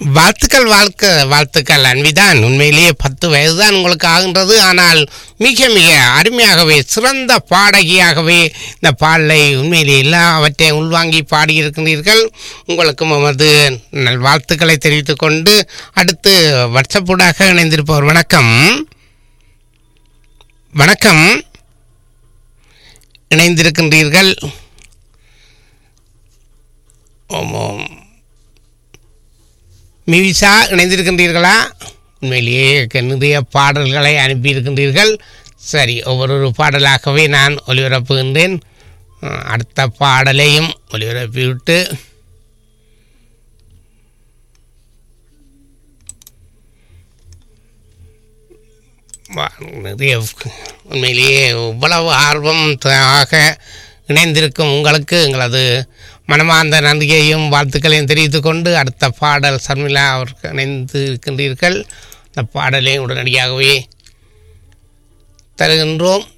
வாழ்த்துக்கள் வாழ்க்க வாழ்த்துக்கள் அன்பிதான் உண்மையிலேயே பத்து வயதுதான் உங்களுக்கு ஆகின்றது ஆனால் மிக மிக அருமையாகவே சிறந்த பாடகியாகவே இந்த பாடலை உண்மையிலேயே எல்லாவற்றையும் உள்வாங்கி பாடியிருக்கின்றீர்கள் உங்களுக்கு நமது நல் வாழ்த்துக்களை தெரிவித்துக் கொண்டு அடுத்து வாட்ஸ்அப்பூடாக இணைந்திருப்பவர் வணக்கம் வணக்கம் இணைந்திருக்கின்றீர்கள் ஆமாம் மிவிசா இணைந்திருக்கின்றீர்களா உண்மையிலேயே க- நிறைய பாடல்களை அனுப்பியிருக்கின்றீர்கள் சரி ஒவ்வொரு பாடலாகவே நான் ஒளிபரப்புகின்றேன் அஹ், அடுத்த பாடலையும் ஒளிபரப்பிவிட்டு வா- நிறைய உண்மையிலேயே இவ்வளவு ஆர்வமாக இணைந்திருக்கும் உங்களுக்கு எங்களது மனமார்ந்த நன்றியையும் வாழ்த்துக்களையும் தெரிவித்துக் கொண்டு அடுத்த பாடல் சர்மிளா அவர்கள் இணைந்து இருக்கின்றீர்கள் அந்த பாடலை உடனடியாகவே தருகின்றோம்